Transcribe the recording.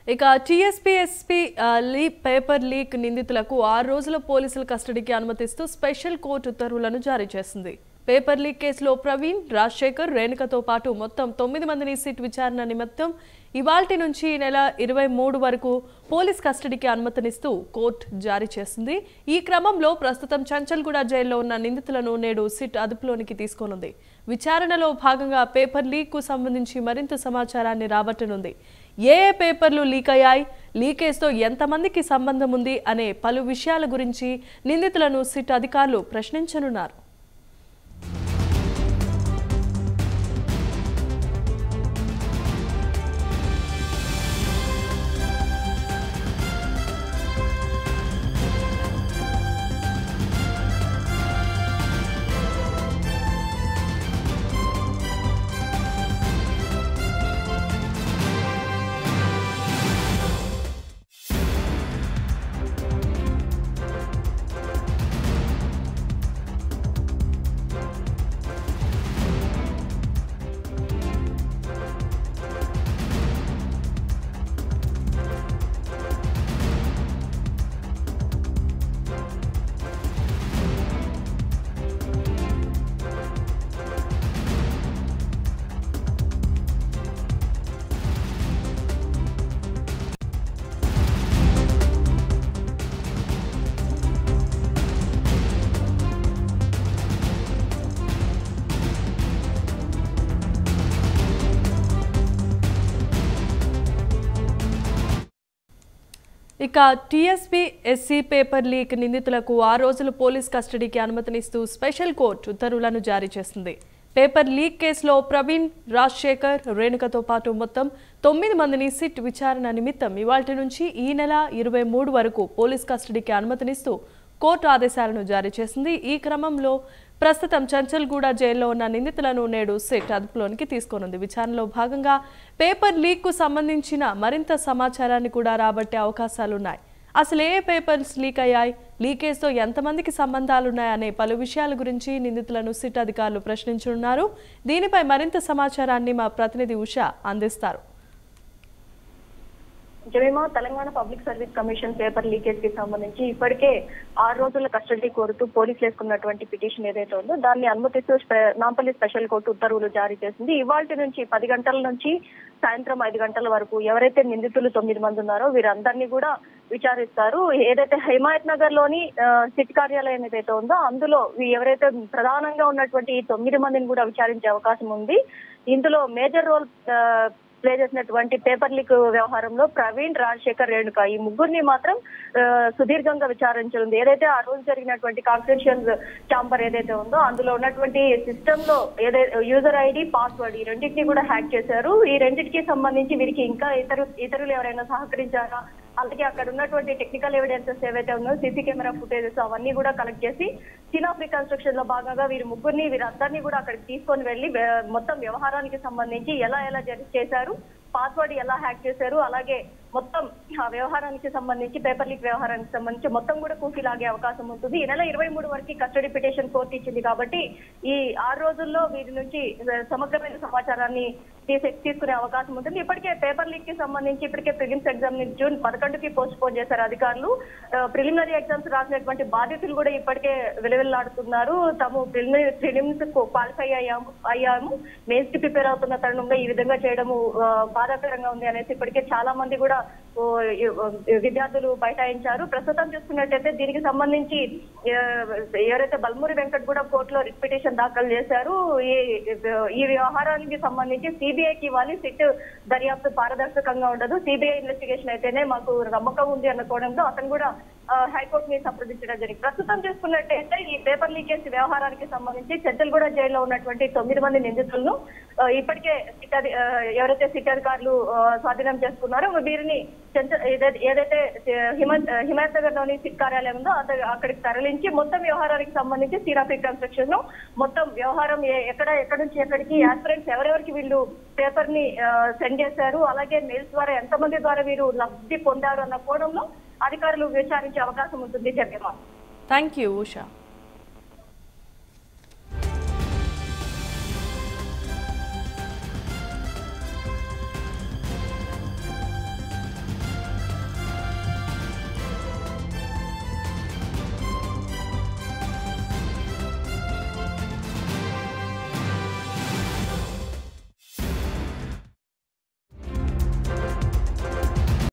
ఇక TSP SP లీ paper leak నిందితులకు ఆరు రోజుల పోలీసుల కస్టడీకి అనుమతిస్తూ స్పెషల్ కోర్టు ఉత్తర్వులను జారీ చేసింది పేపర్ లీక్ కేసులో ప్రవీణ్ రాజశేఖర్ రేణుకతో పాటు మొత్తం తొమ్మిది మందిని సిట్ విచారణ నిమిత్తం ఇవాల్టి నుంచి ఈ నెల ఇరవై మూడు వరకు పోలీస్ కస్టడీకి అనుమతినిస్తూ కోర్టు జారీ చేసింది ఈ క్రమంలో ప్రస్తుతం చంచల్గూడ జైల్లో ఉన్న నిందితులను నేడు సిట్ అదుపులోనికి తీసుకోనుంది విచారణలో భాగంగా పేపర్ లీక్కు సంబంధించి మరింత సమాచారాన్ని రాబట్టనుంది ఏ ఏ పేపర్లు లీక్ అయ్యాయి లీకేజ్తో ఎంతమందికి సంబంధం ఉంది అనే పలు విషయాల గురించి నిందితులను సిట్ అధికారులు ప్రశ్నించనున్నారు ఇక టీఎస్పీ ఎస్సీ పేపర్ లీక్ నిందితులకు ఆరు రోజులు పోలీస్ కస్టడీకి అనుమతినిస్తూ స్పెషల్ కోర్టు ఉత్తర్వులను జారీ చేసింది పేపర్ లీక్ కేసులో ప్రవీణ్ రాజశేఖర్ రేణుకతో పాటు మొత్తం తొమ్మిది మందిని సిట్ విచారణ నిమిత్తం ఇవాల్టి నుంచి ఈ నెల ఇరవై మూడు వరకు పోలీస్ కస్టడీకి అనుమతినిస్తూ కోర్టు ఆదేశాలను జారీ చేసింది ఈ క్రమంలో ప్రస్తుతం చంచల్గూడ జైల్లో ఉన్న నిందితులను నేడు సిట్ అదుపులోనికి తీసుకోనుంది విచారణలో భాగంగా పేపర్ లీక్కు సంబంధించిన మరింత సమాచారాన్ని కూడా రాబట్టే అవకాశాలున్నాయి అసలు ఏ పేపర్స్ లీక్ అయ్యాయి లీకేజ్తో ఎంతమందికి సంబంధాలున్నాయనే పలు విషయాల గురించి నిందితులను సిట్ అధికారులు ప్రశ్నించనున్నారు దీనిపై మరింత సమాచారాన్ని మా ప్రతినిధి ఉష అందిస్తారు Jamima Telangana public service commission paper leakage కి సంబంధించి ఇప్పటికే ఆరు రోజుల కస్టడీ కోరుతూ పోలీసులు వేసుకున్నటువంటి పిటిషన్ ఏదైతే ఉందో దాన్ని అనుమతిస్తూ స్పె- నాంపల్లి స్పెషల్ కోర్టు ఉత్తర్వులు జారీ చేసింది ఇవాళ నుంచి పది గంటల నుంచి సాయంత్రం ఐదు గంటల వరకు ఎవరైతే నిందితులు తొమ్మిది మంది ఉన్నారో వీరందరినీ కూడా విచారిస్తారు ఏదైతే హిమాయత్ నగర్ లోని ఆ, సిట్ కార్యాలయం ఏదైతే ఉందో అందులో ఈ ఎవరైతే ప్రధానంగా ఉన్నటువంటి ఈ తొమ్మిది మందిని కూడా విచారించే అవకాశం ఉంది ఇందులో మేజర్ రోల్ ఆ, ప్లే చేసినటువంటి పేపర్ లీక్ వ్యవహారంలో ప్రవీణ్ రాజశేఖర్ రేణుక ఈ ముగ్గురిని మాత్రం ఆ, సుదీర్ఘంగా విచారించనుంది ఏదైతే ఆ రోజు జరిగినటువంటి కాన్ఫిడెన్షియల్ ఛాంబర్ ఏదైతే ఉందో అందులో ఉన్నటువంటి సిస్టమ్ లో ఏదైతే యూజర్ ఐడి పాస్వర్డ్ ఈ రెండింటిని కూడా హ్యాక్ చేశారు ఈ రెండింటికి సంబంధించి వీరికి ఇంకా ఇతరు ఇతరులు ఎవరైనా సహకరించారా అలాగే అక్కడ ఉన్నటువంటి టెక్నికల్ ఎవిడెన్సెస్ ఏవైతే ఉన్నాయో సీసీ కెమెరా ఫుటేజెస్ అవన్నీ కూడా కలెక్ట్ చేసి సీన్ ఆఫ్ రికన్స్ట్రక్షన్ లో భాగంగా వీరి ముగ్గురిని వీరందరినీ కూడా అక్కడికి తీసుకొని వెళ్లి వే- మొత్తం వ్యవహారానికి సంబంధించి ఎలా ఎలా జరి- చేశారు పాస్వర్డ్ ఎలా హ్యాక్ చేశారు అలాగే మొత్తం ఆ వ్యవహారానికి సంబంధించి పేపర్ లీక్ వ్యవహారానికి సంబంధించి మొత్తం కూడా కూకి లాగే అవకాశం ఉంటుంది ఈ నెల ఇరవై మూడు వరకు కస్టడీ పిటిషన్ కోర్టు ఇచ్చింది కాబట్టి ఈ ఆరు రోజుల్లో వీరి నుంచి సమగ్రమైన సమాచారాన్ని తీసే తీసుకునే అవకాశం ఉంటుంది ఇప్పటికే పేపర్ లీక్ కి సంబంధించి ఇప్పటికే ప్రిలిమ్స్ ఎగ్జామ్ ని జూన్ పదకొండుకి పోస్ట్ పోన్ చేశారు అధికారులు ప్రిలిమినరీ ఎగ్జామ్స్ రాసినటువంటి బాధితులు కూడా ఇప్పటికే విలువెల్లాడుతున్నారు తాము ప్రిలిమినరీ ప్రిలిమ్స్ క్వాలిఫై అయ్యాము అయ్యాము మెయిన్స్ కి ప్రిపేర్ అవుతున్న తరుణంలో ఈ విధంగా చేయడము ఆ, బాధాకరంగా ఉంది అనేసి ఇప్పటికే చాలా మంది కూడా ఓ, ఈ- విద్యార్థులు బైఠాయించారు ప్రస్తుతం చూసుకున్నట్టయితే దీనికి సంబంధించి ఆ, ఎవరైతే బల్మూరి వెంకట్ కూడా కోర్టులో రిట్ పిటిషన్ దాఖలు చేశారు ఈ ఈ వ్యవహారానికి సంబంధించి సిబిఐకి ఇవ్వాలి సిట్ దర్యాప్తు పారదర్శకంగా ఉండదు సిబిఐ ఇన్వెస్టిగేషన్ అయితేనే మాకు నమ్మకం ఉంది అన్న కోణంలో అతను కూడా ఆ, హైకోర్టుని సంప్రదించడం జరిగింది ప్రస్తుతం చూసుకున్నట్టయితే ఈ పేపర్ లీకేజ్ వ్యవహారానికి సంబంధించి చెద్దలగూడ జైల్లో ఉన్నటువంటి తొమ్మిది మంది నిందితులను ఆ, ఇప్పటికే సిట్ అధి- ఆ, ఎవరైతే సిట్ అధికారులు ఆ, స్వాధీనం చేసుకున్నారో వీరిని చెంచ- ఏదైతే- ఏదైతే హిమత్ హిమాయత్ నగర్ లోని సిట్ కార్యాలయం ఉందో అత- అక్కడికి తరలించి మొత్తం వ్యవహారానికి సంబంధించి సీన్ ఆఫ్ రికన్స్ట్రక్షన్ లో మొత్తం వ్యవహారం ఏ- ఎక్కడ ఎక్కడి నుంచి ఎక్కడికి యాస్పిరెంట్స్ ఎవరెవరికి వీళ్ళు పేపర్ ని సెండ్ చేశారు అలాగే మెయిల్స్ ద్వారా ఎంతమంది ద్వారా వీరు లబ్ధి పొందారు అన్న కోణంలో అధికారులు విచారించే అవకాశం ఉంటుంది చెప్పేమా థ్యాంక్ యూ ఉషా